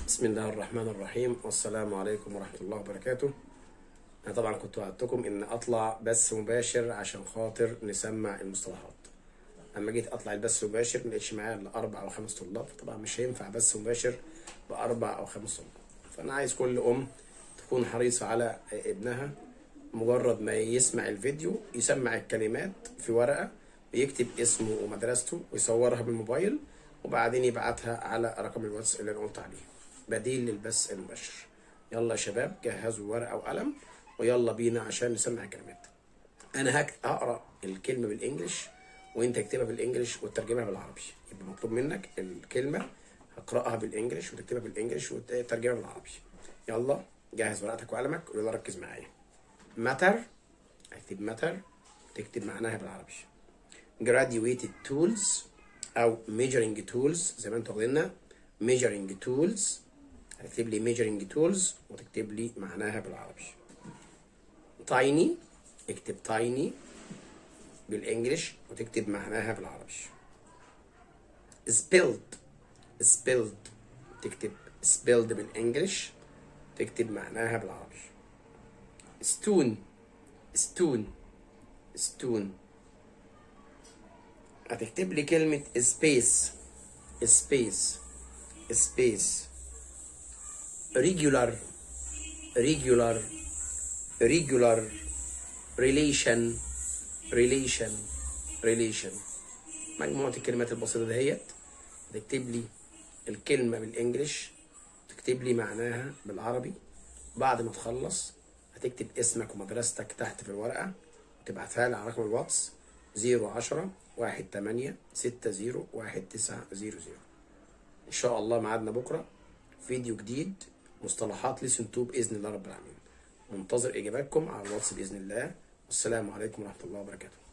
بسم الله الرحمن الرحيم والسلام عليكم ورحمة الله وبركاته أنا طبعا كنت وعدتكم إن أطلع بث مباشر عشان خاطر نسمع المصطلحات أما جيت أطلع البث المباشر ملقتش معايا إلا أربع أو خمس طلاب طبعا مش هينفع بث مباشر بأربع أو خمس طلاب فأنا عايز كل أم تكون حريصة على ابنها مجرد ما يسمع الفيديو يسمع الكلمات في ورقة ويكتب اسمه ومدرسته ويصورها بالموبايل وبعدين يبعتها على رقم الواتس اللي انا قلت عليه بديل للبث المباشر يلا يا شباب جهزوا ورقه وقلم ويلا بينا عشان نسمع الكلمات انا هك- هقرا الكلمه بالانجلش وانت اكتبها بالانجلش وترجمها بالعربي يبقى مطلوب منك الكلمه هقراها بالانجلش وتكتبها بالانجلش وترجمها بالعربي يلا جهز ورقتك وقلمك ويلا ركز معايا matter اكتب matter تكتب معناها بالعربي graduated tools او measuring tools زي ما انتوا واخدينها measuring tools هتكتب لي measuring tools وتكتب لي معناها بالعربي tiny اكتب tiny بالانجلش وتكتب معناها بالعربي spilled spilled تكتب spilled بالانجلش تكتب معناها بالعربي stone stone stone هتكتب لي كلمة space space space regular regular regular relation relation relation مجموعة الكلمات البسيطة دهيت تكتب لي الكلمة بالانجلش تكتب لي معناها بالعربي بعد ما تخلص هتكتب اسمك ومدرستك تحت في الورقة وتبعتها لي على رقم الواتس 010 واحد تمانية ستة زيرو واحد تسعة زيرو زيرو إن شاء الله ميعادنا بكرة فيديو جديد مصطلحات ليسن تو بإذن الله رب العالمين منتظر إجاباتكم على الواتس بإذن الله والسلام عليكم ورحمة الله وبركاته